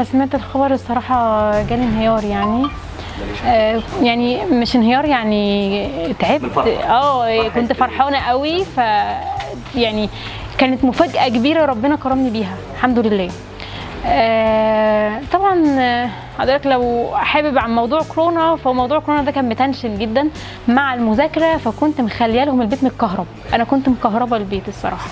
ما سمعت الخبر الصراحه جالي انهيار يعني آه، يعني مش انهيار يعني تعبت اه كنت فرحانه قوي ف يعني كانت مفاجاه كبيره ربنا كرمني بيها الحمد لله آه، طبعا آه، حضرتك لو حابب عن موضوع كورونا فهو موضوع كورونا ده كان متنشن جدا مع المذاكره فكنت مخليه لهم البيت متكهرب انا كنت مكهربه البيت الصراحه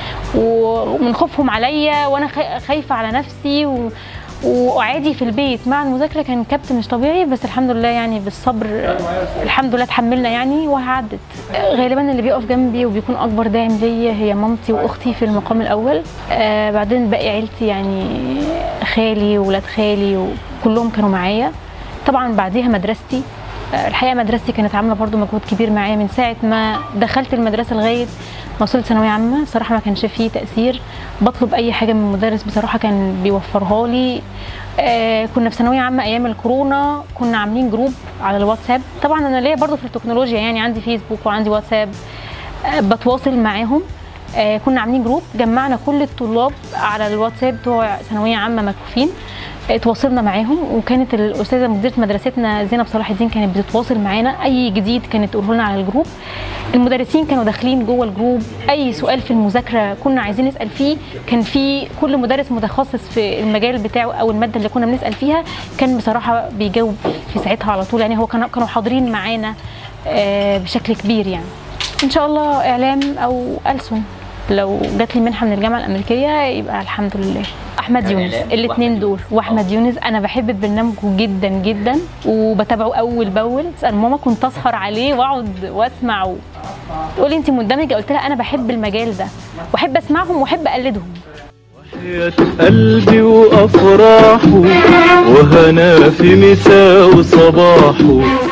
ومن خوفهم عليا وانا خا- خايفه على نفسي و... وقعدي في البيت مع المذاكره كان كبت مش طبيعي بس الحمد لله يعني بالصبر آه، الحمد لله اتحملنا يعني وعدت آه، غالبا اللي بيقف جنبي وبيكون اكبر داعم ليا هي مامتي واختي في المقام الاول آه بعدين باقي عيلتي يعني خالي وولاد خالي وكلهم كانوا معايا طبعا بعديها مدرستي آه، الحقيقه مدرستي كانت عامله برضو مجهود كبير معايا من ساعه ما دخلت المدرسه لغايه ما وصلت ثانويه عامه صراحه ما كانش فيه تاثير بطلب اي حاجه من المدرس بصراحه كان بيوفرها لي آه كنا في ثانويه عامه ايام الكورونا كنا عاملين جروب على الواتساب طبعا انا ليا برضو في التكنولوجيا يعني عندي فيسبوك وعندي واتساب آه بتواصل معاهم آه كنا عاملين جروب جمعنا كل الطلاب على الواتساب بتوع ثانويه عامه مكفوفين آه، تواصلنا معاهم وكانت الاستاذه مديره مدرستنا زينب صلاح الدين كانت بتتواصل معانا اي جديد كانت تقوله لنا على الجروب المدرسين كانوا داخلين جوه الجروب اي سؤال في المذاكره كنا عايزين نسال فيه كان في كل مدرس متخصص في المجال بتاعه او الماده اللي كنا بنسال فيها كان بصراحه بيجاوب في ساعتها على طول يعني هو كانوا كانوا حاضرين معانا آه، بشكل كبير يعني ان شاء الله اعلام او ألسن لو جات لي منحه من الجامعه الامريكيه يبقى الحمد لله احمد يونس الاثنين دول واحمد يونس انا بحب برنامجه جدا جدا وبتابعه اول باول اسال ماما كنت اسهر عليه واقعد واسمع و... تقولي انت مندمجه قلت لها انا بحب المجال ده واحب اسمعهم واحب اقلدهم حياة قلبي وأفراحه وهنا في مساء وصباحه